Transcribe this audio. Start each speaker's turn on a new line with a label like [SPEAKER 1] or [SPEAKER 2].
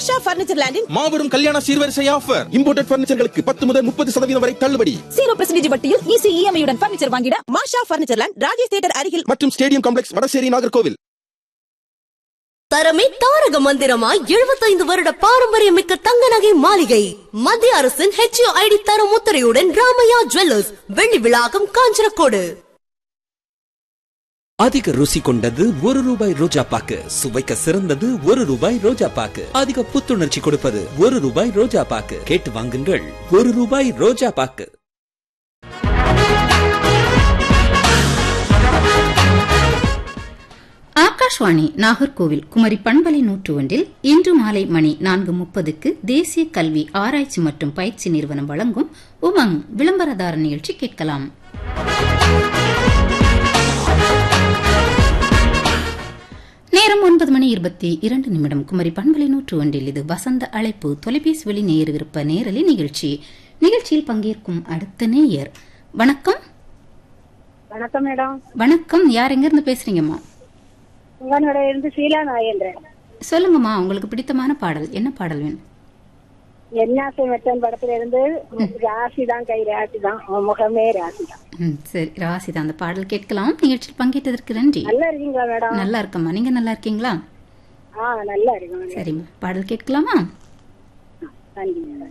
[SPEAKER 1] மாஷா furniture லேண்டின்
[SPEAKER 2] மாபெரும் கல்யாண சீர்வரிசை ஆஃபர் இம்போர்ட்டட் பர்னிச்சர்களுக்கு பத்து முதல் முப்பது சதவீதம் வரை தள்ளுபடி
[SPEAKER 1] ஜீரோ பர்சன்டேஜ் வட்டியில் ஈஸி இஎம்ஐயுடன் பர்னிச்சர் வாங்கிட மாஷா பர்னிச்சர் லேண்ட் ராஜேஷ் தியேட்டர் அருகில்
[SPEAKER 2] மற்றும் ஸ்டேடியம் காம்ப்ளெக்ஸ் வடசேரி நாகர்கோவில்
[SPEAKER 3] தரமே தாரக மந்திரமாய் எழுபத்தைந்து வருட பாரம்பரியமிக்க தங்க நகை மாளிகை மத்திய அரசின் ஹெச்ஓ ஐடி தர முத்திரையுடன் ராமையா ஜுவல்லர்ஸ் வெள்ளி விழாக்கம் காஞ்சனக்கோடு
[SPEAKER 4] அதிக ருசி கொண்டது ஒரு ரூபாய் ரோஜா பாக்கு சுவைக்க சிறந்தது ஒரு ரூபாய் ரோஜா பாக்கு அதிக புத்துணர்ச்சி கொடுப்பது ஒரு ரூபாய் ரோஜா பாக்கு கேட்டு வாங்குங்கள் ஒரு ரூபாய் ரோஜா பாக்கு
[SPEAKER 5] ஆகாஷ்வாணி நாகர்கோவில் குமரி பண்பலை நூற்று ஒன்றில் இன்று மாலை மணி நான்கு முப்பதுக்கு தேசிய கல்வி ஆராய்ச்சி மற்றும் பயிற்சி நிறுவனம் வழங்கும் உமங் விளம்பரதார நிகழ்ச்சி கேட்கலாம் நேரம் ஒன்பது மணி இருபத்தி இரண்டு நிமிடம் குமரி பண்பலை நூற்று ஒன்றில் இது வசந்த அழைப்பு தொலைபேசி வழி நேயர் விருப்ப நேரலை நிகழ்ச்சி நிகழ்ச்சியில் பங்கேற்கும் அடுத்த நேயர் வணக்கம்
[SPEAKER 6] வணக்கம் மேடம்
[SPEAKER 5] வணக்கம் யார் எங்கிருந்து பேசுறீங்கம்மா
[SPEAKER 6] உங்களோட இருந்து சீலா நாயேந்திரன்
[SPEAKER 5] சொல்லுங்கம்மா உங்களுக்கு பிடித்தமான பாடல் என்ன பாடல் வேணும்
[SPEAKER 6] என்னாசை மெத்தன் படத்துல இருந்து ராசி தான் கை ராசி தான் உன் முகமே ராசி தான்
[SPEAKER 5] ம், சரி ராசி தான் அந்த பாடல் கேட்கலாம் நிகழ்ச்சியில் பங்கேற்றதற்கு நன்றி
[SPEAKER 6] நல்லா இருக்கீங்களா மேடம்
[SPEAKER 5] நல்லா இருக்கம்மா நீங்க நல்லா இருக்கீங்களா
[SPEAKER 6] ஆ நல்லா இருக்கேன்
[SPEAKER 5] சரிம்மா பாடல் கேட்கலாமா
[SPEAKER 6] நன்றி மேடம்